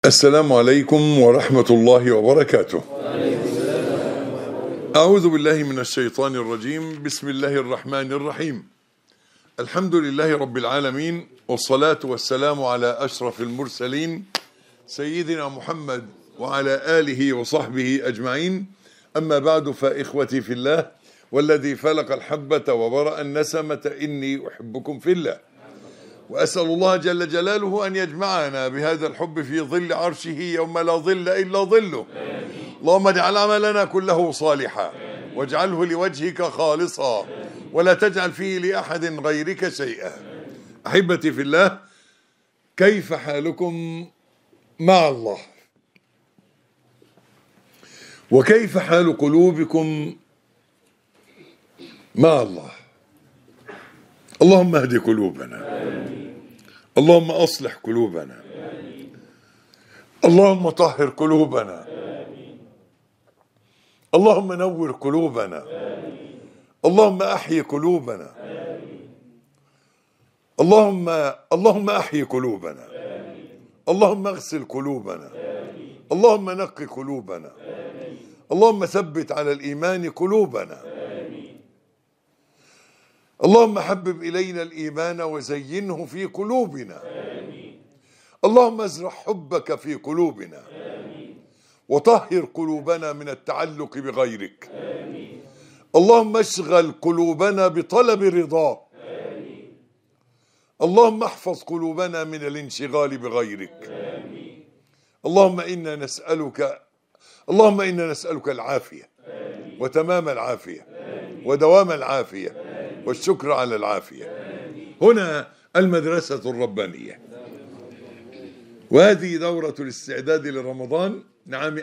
السلام عليكم ورحمة الله وبركاته أعوذ بالله من الشيطان الرجيم بسم الله الرحمن الرحيم الحمد لله رب العالمين والصلاة والسلام على أشرف المرسلين سيدنا محمد وعلى آله وصحبه أجمعين أما بعد فإخوتي في الله والذي فلق الحبة وبرأ النسمة إني أحبكم في الله وأسأل الله جل جلاله أن يجمعنا بهذا الحب في ظل عرشه يوم لا ظل إلا ظله اللهم اجعل عملنا كله صالحا واجعله لوجهك خالصا ولا تجعل فيه لأحد غيرك شيئا أحبتي في الله كيف حالكم مع الله وكيف حال قلوبكم مع الله اللهم اهد قلوبنا اللهم اصلح قلوبنا اللهم طهر قلوبنا اللهم نور قلوبنا اللهم احيي قلوبنا اللهم اللهم احيي قلوبنا اللهم اغسل قلوبنا اللهم نقي قلوبنا اللهم ثبت على الايمان قلوبنا اللهم حبب إلينا الإيمان وزينه في قلوبنا اللهم ازرع حبك في قلوبنا وطهر قلوبنا من التعلق بغيرك اللهم اشغل قلوبنا بطلب رضاك اللهم احفظ قلوبنا من الانشغال بغيرك اللهم إنا نسألك اللهم إنا نسألك العافية وتمام العافية ودوام العافية والشكر على العافية هنا المدرسة الربانية وهذه دورة الاستعداد لرمضان لعام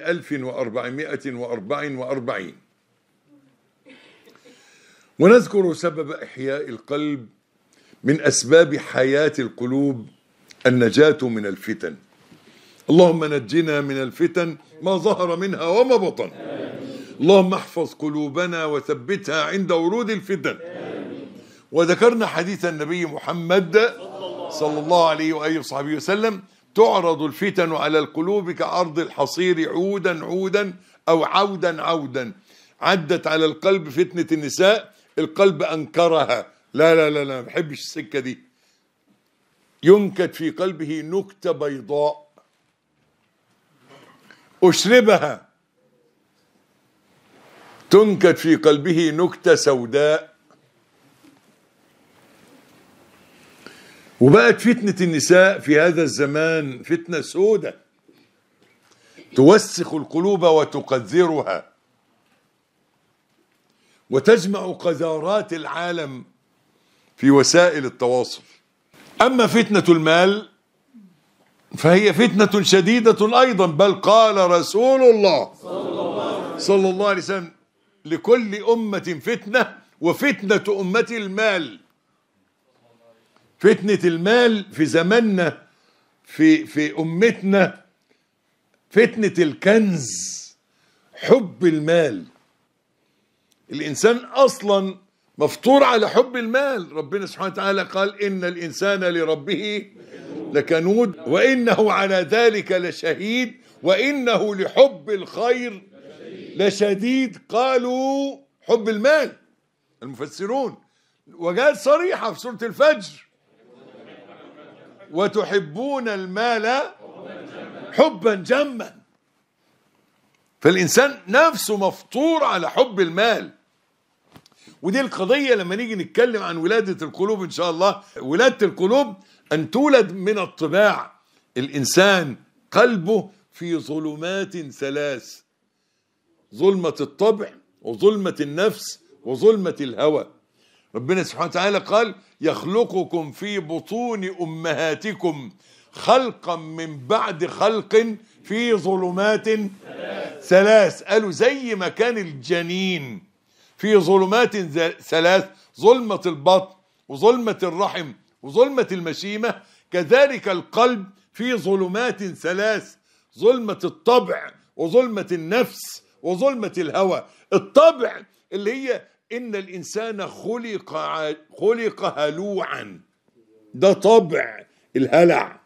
1444 ونذكر سبب إحياء القلب من أسباب حياة القلوب النجاة من الفتن اللهم نجنا من الفتن ما ظهر منها وما بطن اللهم احفظ قلوبنا وثبتها عند ورود الفتن وذكرنا حديث النبي محمد صلى الله عليه وآله وصحبه وسلم تعرض الفتن على القلوب كعرض الحصير عودا عودا أو عودا عودا عدت على القلب فتنة النساء القلب أنكرها لا لا لا لا ما بحبش السكة دي ينكت في قلبه نكتة بيضاء أشربها تنكت في قلبه نكتة سوداء وبقت فتنة النساء في هذا الزمان فتنة سودة توسخ القلوب وتقذرها وتجمع قذارات العالم في وسائل التواصل أما فتنة المال فهي فتنة شديدة أيضا بل قال رسول الله صلى الله عليه وسلم لكل أمة فتنة وفتنة أمة المال فتنة المال في زماننا في في أمتنا فتنة الكنز حب المال الإنسان أصلا مفطور على حب المال ربنا سبحانه وتعالى قال إن الإنسان لربه لكنود وإنه على ذلك لشهيد وإنه لحب الخير لشديد قالوا حب المال المفسرون وجاءت صريحة في سورة الفجر وتحبون المال حبا جما فالإنسان نفسه مفطور على حب المال ودي القضية لما نيجي نتكلم عن ولادة القلوب إن شاء الله ولادة القلوب أن تولد من الطباع الإنسان قلبه في ظلمات ثلاث ظلمة الطبع وظلمة النفس وظلمة الهوى ربنا سبحانه وتعالى قال يخلقكم في بطون أمهاتكم خلقا من بعد خلق في ظلمات ثلاث قالوا زي ما كان الجنين في ظلمات ثلاث ظلمة البطن وظلمة الرحم وظلمة المشيمة كذلك القلب في ظلمات ثلاث ظلمة الطبع وظلمة النفس وظلمة الهوى الطبع اللي هي إن الإنسان خلق ع- خلق هلوعا ده طبع الهلع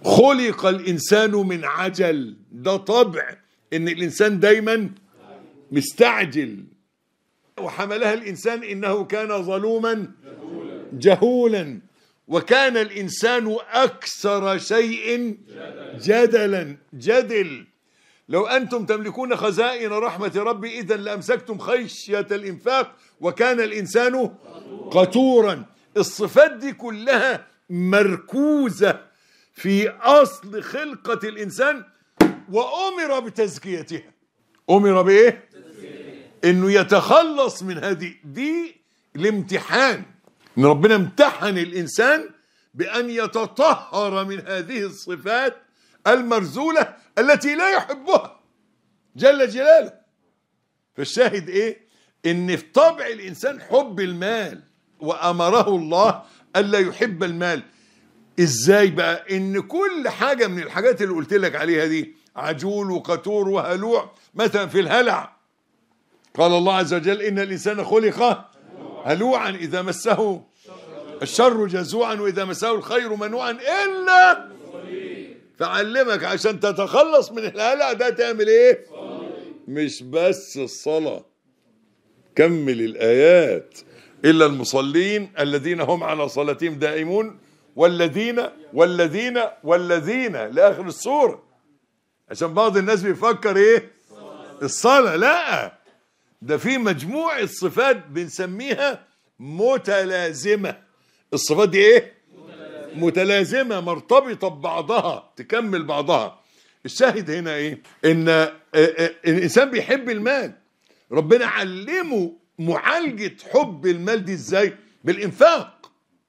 خلق الانسان من عجل ده طبع ان الانسان دايما مستعجل وحملها الانسان انه كان ظلوما جهولا وكان الانسان اكثر شيء جدلا جدل لو انتم تملكون خزائن رحمه ربي اذا لامسكتم خشيه الانفاق وكان الانسان قتورا الصفات دي كلها مركوزه في اصل خلقه الانسان وامر بتزكيتها امر بايه انه يتخلص من هذه دي الامتحان ان ربنا امتحن الانسان بان يتطهر من هذه الصفات المرزوله التي لا يحبها جل جلاله فالشاهد ايه ان في طبع الانسان حب المال وامره الله الا يحب المال ازاي بقى ان كل حاجه من الحاجات اللي قلت لك عليها دي عجول وقتور وهلوع مثلا في الهلع قال الله عز وجل ان الانسان خلق هلوعا اذا مسه الشر جزوعا واذا مسه الخير منوعا الا فعلمك عشان تتخلص من الهلع ده تعمل ايه مش بس الصلاه كمل الايات الا المصلين الذين هم على صلاتهم دائمون والذين والذين والذين لاخر السوره عشان بعض الناس بيفكر ايه الصلاه لا ده في مجموعه صفات بنسميها متلازمه الصفات دي ايه متلازمه مرتبطه ببعضها تكمل بعضها الشاهد هنا ايه ان آه، آه، الانسان بيحب المال ربنا علمه معالجه حب المال دي ازاي بالانفاق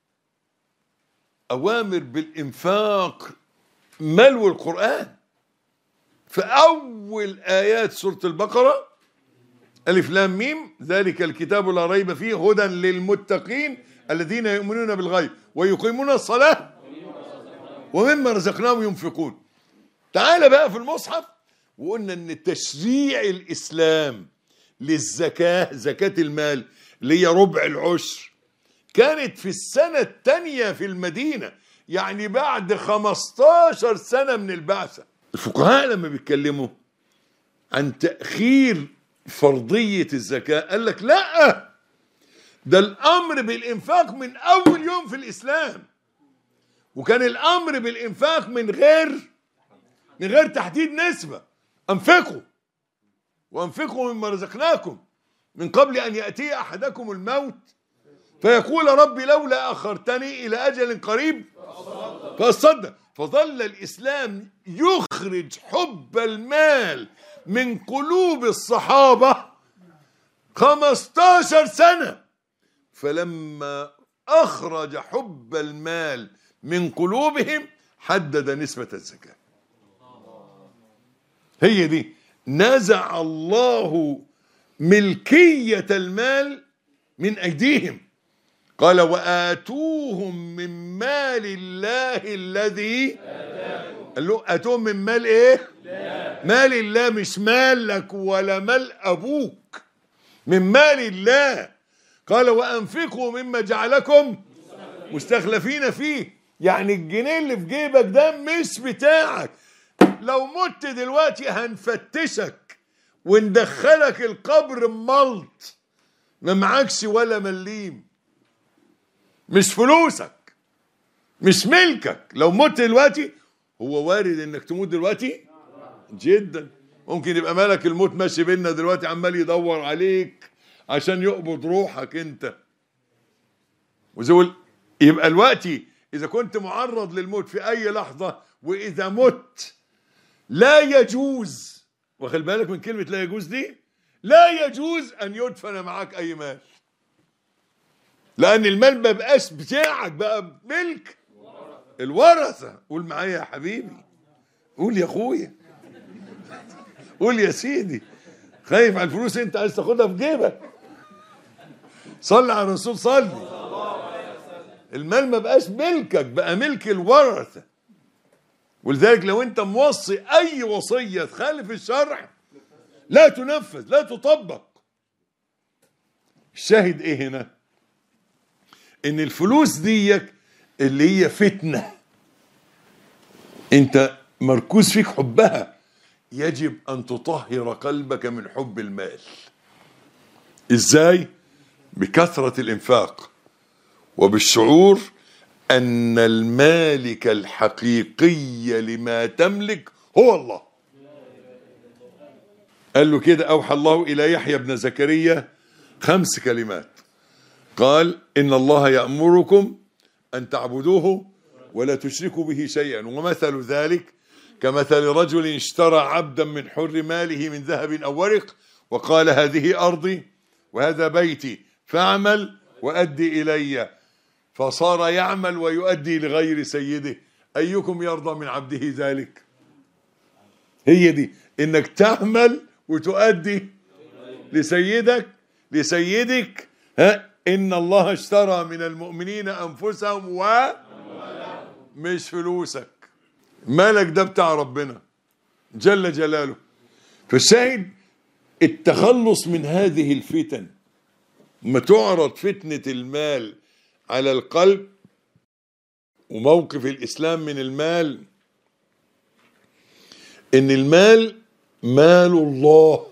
اوامر بالانفاق ملو القران في اول ايات سوره البقره الف لام ميم ذلك الكتاب لا ريب فيه هدى للمتقين الذين يؤمنون بالغيب ويقيمون الصلاه ومما رزقناهم ينفقون تعال بقى في المصحف وقلنا ان تشريع الاسلام للزكاه زكاه المال اللي هي ربع العشر كانت في السنه الثانيه في المدينه يعني بعد 15 سنه من البعثه الفقهاء لما بيتكلموا عن تاخير فرضيه الزكاه قال لك لا ده الامر بالانفاق من اول يوم في الاسلام وكان الامر بالانفاق من غير من غير تحديد نسبه انفقوا وانفقوا مما رزقناكم من قبل ان ياتي احدكم الموت فيقول ربي لولا اخرتني الى اجل قريب فاصدق فظل الاسلام يخرج حب المال من قلوب الصحابه 15 سنه فلما اخرج حب المال من قلوبهم حدد نسبه الزكاه هي دي نزع الله ملكيه المال من ايديهم قال واتوهم من مال الله الذي قال له اتوهم من مال ايه مال الله مش مالك ولا مال ابوك من مال الله قال وانفقوا مما جعلكم مستخلفين فيه يعني الجنيه اللي في جيبك ده مش بتاعك لو مت دلوقتي هنفتشك وندخلك القبر ملط ما معكش ولا مليم مش فلوسك مش ملكك لو مت دلوقتي هو وارد انك تموت دلوقتي جدا ممكن يبقى ملك الموت ماشي بينا دلوقتي عمال يدور عليك عشان يقبض روحك انت وزول يبقى دلوقتي اذا كنت معرض للموت في اي لحظه واذا مت لا يجوز واخد بالك من كلمه لا يجوز دي لا يجوز ان يدفن معاك اي مال لان المال ما بقاش بتاعك بقى ملك الورثه قول معايا يا حبيبي قول يا اخويا قول يا سيدي خايف على الفلوس انت عايز تاخدها في جيبك صلي على الرسول صلي المال ما بقاش ملكك بقى ملك الورثه ولذلك لو انت موصي اي وصيه تخالف الشرع لا تنفذ لا تطبق الشاهد ايه هنا ان الفلوس ديك اللي هي فتنه انت مركوز فيك حبها يجب ان تطهر قلبك من حب المال ازاي بكثرة الانفاق وبالشعور ان المالك الحقيقي لما تملك هو الله قال له كده اوحى الله الى يحيى بن زكريا خمس كلمات قال ان الله يامركم ان تعبدوه ولا تشركوا به شيئا ومثل ذلك كمثل رجل اشترى عبدا من حر ماله من ذهب او ورق وقال هذه ارضي وهذا بيتي فاعمل وادي الي فصار يعمل ويؤدي لغير سيده ايكم يرضى من عبده ذلك هي دي انك تعمل وتؤدي لسيدك لسيدك ها ان الله اشترى من المؤمنين انفسهم و مش فلوسك مالك ده بتاع ربنا جل جلاله فالشاهد التخلص من هذه الفتن ما تعرض فتنة المال على القلب وموقف الإسلام من المال إن المال مال الله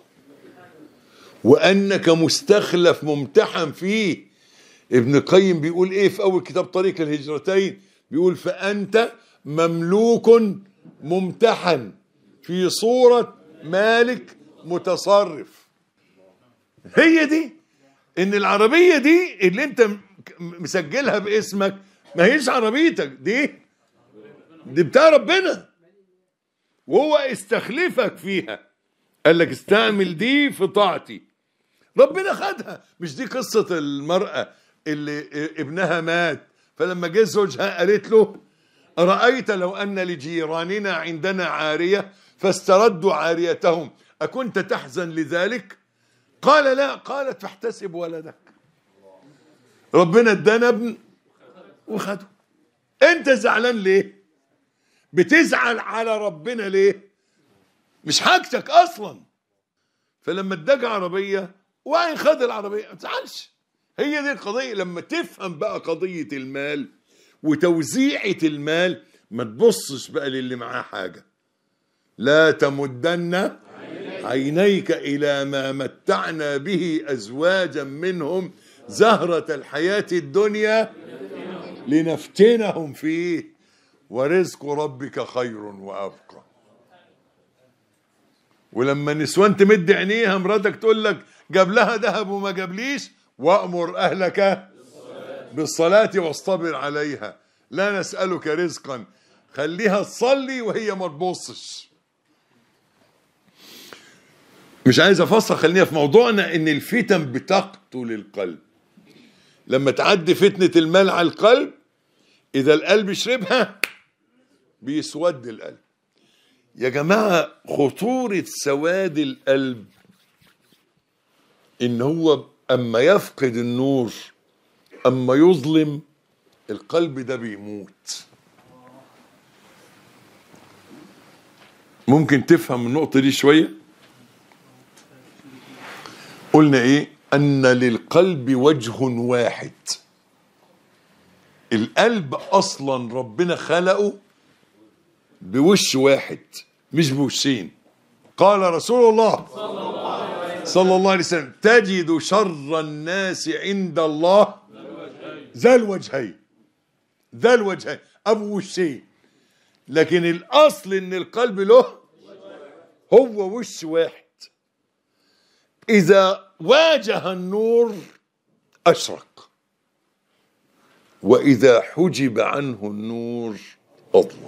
وأنك مستخلف ممتحن فيه ابن القيم بيقول إيه في أول كتاب طريق الهجرتين بيقول فأنت مملوك ممتحن في صورة مالك متصرف هي دي ان العربية دي اللي انت م- مسجلها باسمك ما هيش عربيتك دي دي بتاع ربنا وهو استخلفك فيها قال لك استعمل دي في طاعتي ربنا خدها مش دي قصة المرأة اللي ابنها مات فلما جه زوجها قالت له أرأيت لو أن لجيراننا عندنا عارية فاستردوا عاريتهم أكنت تحزن لذلك قال لا قالت فاحتسب ولدك ربنا ادانا ابن وخده انت زعلان ليه بتزعل على ربنا ليه مش حاجتك اصلا فلما اداك عربيه وعين خد العربيه ما تزعلش هي دي القضيه لما تفهم بقى قضيه المال وتوزيعه المال ما تبصش بقى للي معاه حاجه لا تمدن عينيك الى ما متعنا به ازواجا منهم زهره الحياه الدنيا لنفتنهم فيه ورزق ربك خير وابقى ولما نسوان تمد عينيها مراتك تقول لك جاب لها ذهب وما جابليش وامر اهلك بالصلاه واصطبر عليها لا نسالك رزقا خليها تصلي وهي ما تبصش مش عايز افصل خلينا في موضوعنا ان الفتن بتقتل القلب لما تعدي فتنه المال على القلب اذا القلب شربها بيسود القلب يا جماعه خطوره سواد القلب ان هو اما يفقد النور اما يظلم القلب ده بيموت ممكن تفهم النقطه دي شويه قلنا ايه ان للقلب وجه واحد القلب اصلا ربنا خلقه بوش واحد مش بوشين قال رسول الله صلى الله عليه وسلم تجد شر الناس عند الله ذا الوجهين ذا الوجهين ابو وشين لكن الاصل ان القلب له هو وش واحد إذا واجه النور أشرق وإذا حجب عنه النور أظلم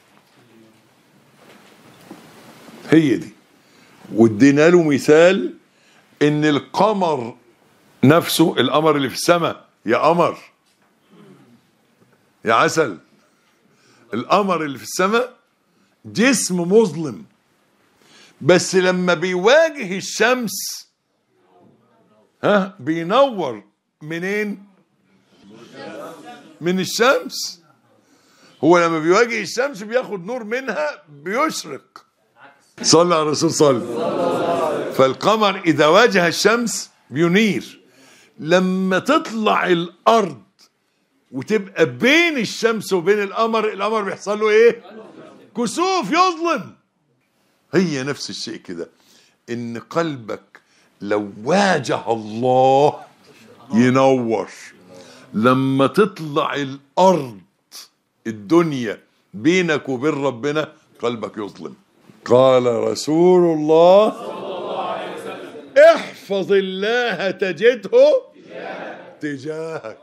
هي دي وادينا له مثال إن القمر نفسه القمر اللي في السماء يا قمر يا عسل القمر اللي في السماء جسم مظلم بس لما بيواجه الشمس ها بينور منين من الشمس هو لما بيواجه الشمس بياخد نور منها بيشرق صلى على الرسول صلى فالقمر اذا واجه الشمس بينير لما تطلع الارض وتبقى بين الشمس وبين القمر القمر بيحصل له ايه كسوف يظلم هي نفس الشيء كده ان قلبك لو واجه الله ينور لما تطلع الارض الدنيا بينك وبين ربنا قلبك يظلم قال رسول الله احفظ الله تجده تجاهك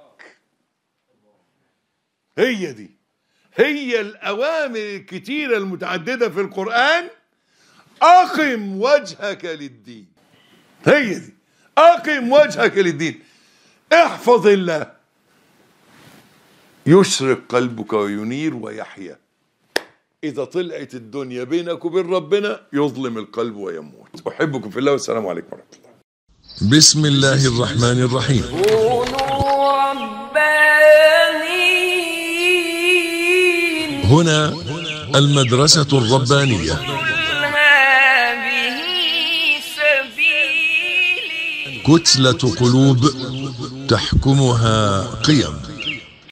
هي دي هي الأوامر الكتيرة المتعددة في القرآن أقم وجهك للدين هي دي أقم وجهك للدين احفظ الله يشرق قلبك وينير ويحيا إذا طلعت الدنيا بينك وبين ربنا يظلم القلب ويموت أحبكم في الله والسلام عليكم ورحمة الله بسم الله الرحمن الرحيم كونوا ربانيين هنا المدرسة الربانية قل هذه سبيلي كتلة قلوب تحكمها قيم